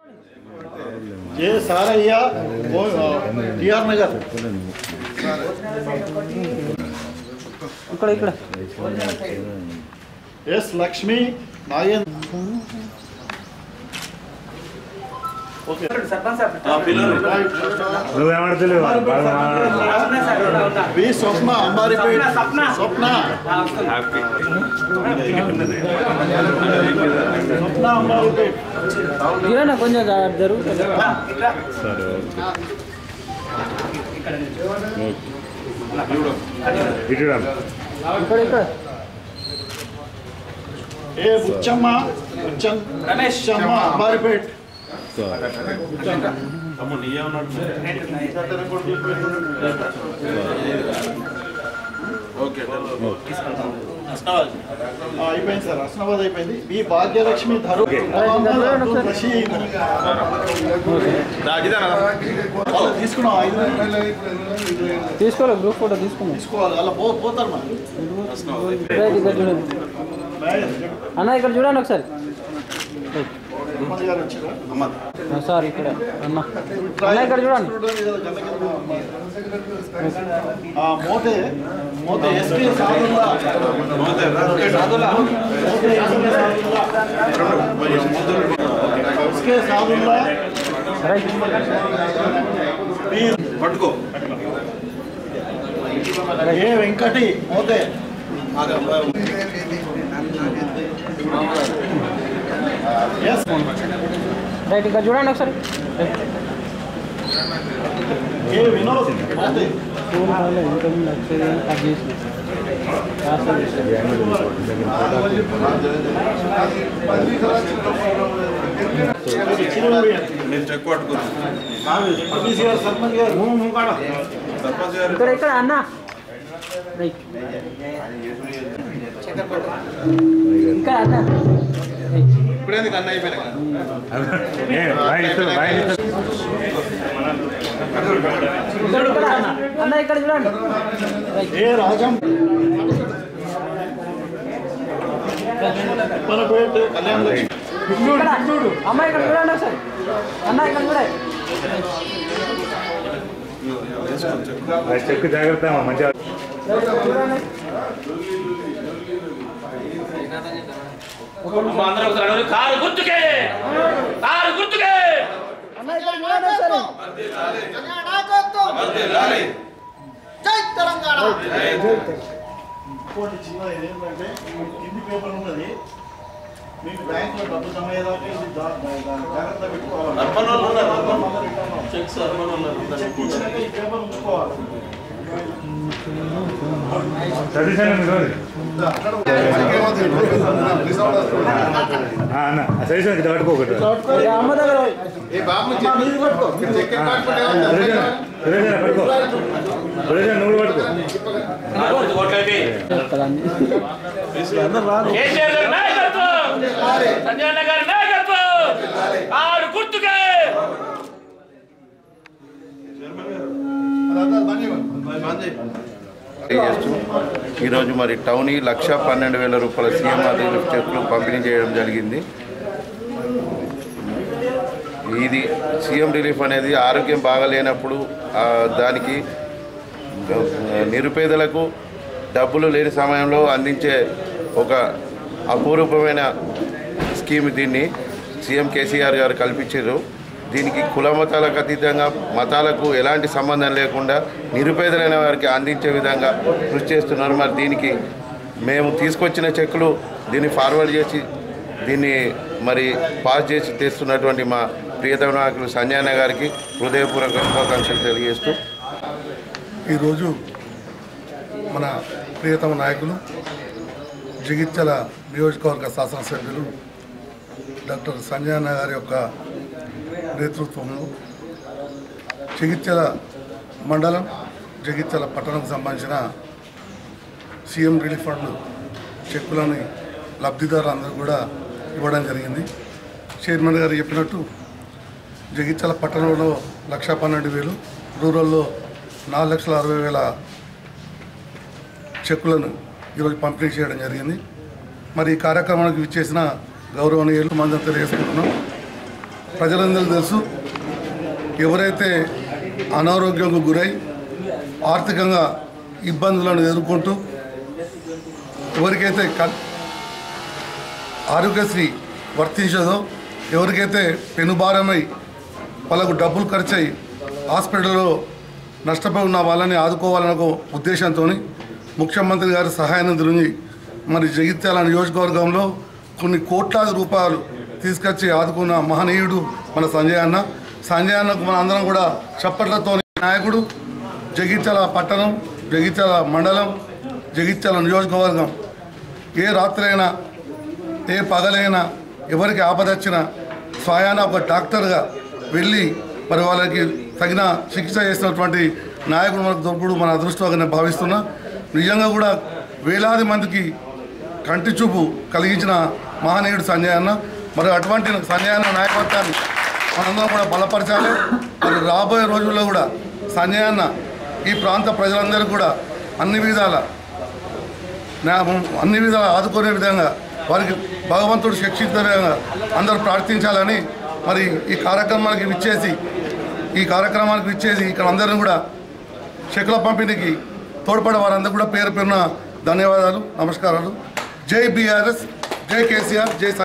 ఏ Sarayya TR Nagar ఇక్కడ ఇక్కడ S Lakshmi Nagendra okay నువ్వేమడతలేవు బి స్వప్న అంబారిపేట్ స్వప్న స్వప్న అంబారిపేట్ గిరణ కొంచెం జరుగుతుంది ఇటు రా. ఇక్కడ ఇక్కడ ఏ బుచ్చమ్మ బుచ్చం రమేష్ అమ్మ అంబారిపేట్ ఆ, అయిపోయింది సార్ హస్నాబాద్ అయిపోయింది బి భాగ్యలక్ష్మి ధరు రషీద్ వాళ్ళు తీసుకున్నాం ఐదు వేలు తీసుకోవాలి గ్రూప్ ఫోటో తీసుకున్నాం తీసుకోవాలి అలా పో పోతారు మరి రైట్ ఇక్కడ చూడండి అన్న ఇక్కడ చూడండి ఒకసారి తిరుమల గారు వచ్చారా సార్ ఇక్కడ అన్న అన్న ఇక్కడ చూడండి ఆ, Mothe Mothe S P Sadulla Mothe S K Sadulla right పట్టుకో ఏ వెంకటి మోతే ఎస్ రైట్ ఇక్కడ చూడండి ఒకసారి ఏ వినోద్ మోతే కట్ చేసి చిరునవ్వు నేను చెక్ పట్టుకున్నాను పబ్లిసిటీ గారు సర్పంచ్ గారు సర్పంచ్ గారు ఇక్కడ ఇక్కడ అన్న రైట్ ఇక్కడ అన్న రైట్ ఇప్పుడేందుకు అన్న అయిపోయినా ఏ, బాయ్ ఇస్తారు, బాయ్ ఇస్తారు. ఇక్కడ ఇక్కడ అన్న అన్న ఇక్కడ చూడండి రైట్ ఏ రాజం ఉప్పరపేట కళ్యాణ లక్ష్మి ఇక్కడ అమ్మ ఇక్కడ చూడండి ఒకసారి అన్న ఇక్కడ చూడండి ఆ చెక్కు జాగ్రత్త అమ్మా, మంచిగా అందరూ ఒకసారి అడగండి. కారు గుర్తుకే కారు గుర్తుకే అన్న ఇక్కడ చూడండి ఒకసారి ఇంకోటి చిన్న ఇదేంటంటే కింది పేపర్ ఉన్నది మీకు బ్యాంకులో డబ్బు జమ అయ్యేదాకా ఇది దా- దా- దా- జాగ్రత్త పెట్టుకోవాలి చెక్ చెక్ ఇచ్చినాక ఈ పేపర్ ఉంచుకోవాలి సతీశాన్ని చూడండి ఆ, అన్న సతీశానికి ఇది పట్టుకోకటి ఇక అమ్మ దగ్గర సురేష్ పట్టుకో సురేష్ నువ్వు పట్టుకో గుర్తు కొట్లేది చెప్తారండి. కేసీఆర్ గారి నాయకత్వం సంజయ్ అన్న గారి నాయకత్వం కారు గుర్తుకే చేస్తూ ఈరోజు మరి టౌనీ లక్ష పన్నెండు వేల రూపాయల సీఎంఆర్ రిలీఫ్ చెక్లు పంపిణీ చేయడం జరిగింది ఇది సీఎం రిలీఫ్ అనేది ఆరోగ్యం బాగలేనప్పుడు ఆ, దానికి ఆ, నిరుపేదలకు డబ్బులు లేని సమయంలో అందించే ఒక అపూర్వమైన స్కీమ్ దీన్ని సీఎం కేసీఆర్ గారు కల్పించారు దీనికి కుల మతాలకు అతీతంగా మతాలకు ఎలాంటి సంబంధం లేకుండా నిరుపేదలైన వారికి అందించే విధంగా కృషి చేస్తున్నారు మరి దీనికి మేము తీసుకొచ్చిన చెక్కులు దీన్ని ఫార్వర్డ్ చేసి దీన్ని మరి పాస్ చేసి తెస్తున్నటువంటి మా ప్రియతమ నాయకులు సంజయ్ గారికి హృదయపూర్వక శుభాకాంక్షలు తెలియజేస్తూ ఈరోజు మన ప్రియతమ నాయకులు జగిత్యాల నియోజకవర్గ శాసనసభ్యులు డాక్టర్ సంజయ్ అన్న గారి యొక్క నేతృత్వంలో జగిత్యాల మండలం జగిత్యాల పట్టణంకు సంబంధించిన సీఎం రిలీఫ్ ఫండ్ చెక్కులని లబ్ధిదారులందరూ కూడా ఇవ్వడం జరిగింది చైర్మన్ గారు చెప్పినట్టు జగిత్యాల పట్టణంలో లక్ష పన్నెండు వేలు రూరల్లో నాలుగు లక్షల అరవై వేల చెక్కులను ఈరోజు పంపిణీ చేయడం జరిగింది మరి ఈ కార్యక్రమానికి విచ్చేసిన గౌరవనీయులు మంది తెలియజేసుకుంటున్నాం ప్రజలందరికీ తెలుసు ఎవరైతే అనారోగ్యంకు గురై ఆర్థికంగా ఇబ్బందులను ఎదుర్కొంటూ ఎవరికైతే క ఆరోగ్యశ్రీ వర్తించదో ఎవరికైతే పెనుభారమై వాళ్ళకు డబ్బులు ఖర్చయి హాస్పిటల్లో నష్టపోయి ఉన్న వాళ్ళని ఆదుకోవాలనే ఒక ఉద్దేశంతో ముఖ్యమంత్రి గారి సహాయం గురించి మరి జగిత్యాల నియోజకవర్గంలో కొన్ని కోట్లాది రూపాయలు తీసుకొచ్చి ఆదుకున్న మహనీయుడు మన సంజయ్ అన్న సంజయ్ అన్నకు మన అందరం కూడా చప్పట్లతో నాయకుడు జగిత్యాల పట్టణం జగిత్యాల మండలం జగిత్యాల నియోజకవర్గం ఏ రాత్రైనా ఏ పగలైనా ఎవరికి ఆపద వచ్చినా స్వయాన ఒక డాక్టర్గా వెళ్ళి మరి వాళ్ళకి తగిన చికిత్స చేసినటువంటి నాయకుడు మనకు దొరకడు మన అదృష్టంగా నేను భావిస్తున్నా నిజంగా కూడా వేలాది మందికి కంటి చూపు కలిగించిన మహనీయుడు సంజయ్ అన్న మరి అటువంటి సంజయ్ అన్న నాయకత్వాన్ని మనందరం కూడా బలపరచాలి మరి రాబోయే రోజుల్లో కూడా సంజయ్ అన్న ఈ ప్రాంత ప్రజలందరికీ కూడా అన్ని విధాల నా అన్ని విధాలు ఆదుకునే విధంగా వారికి భగవంతుడు శిక్షించే విధంగా అందరూ ప్రార్థించాలని మరి ఈ కార్యక్రమానికి విచ్చేసి ఈ కార్యక్రమానికి విచ్చేసి ఇక్కడ అందరిని కూడా చెక్కుల పంపిణీకి తోడ్పడే వారందరూ కూడా పేరు పేరున ధన్యవాదాలు నమస్కారాలు జై బీఆర్ఎస్ జై కేసీఆర్ జై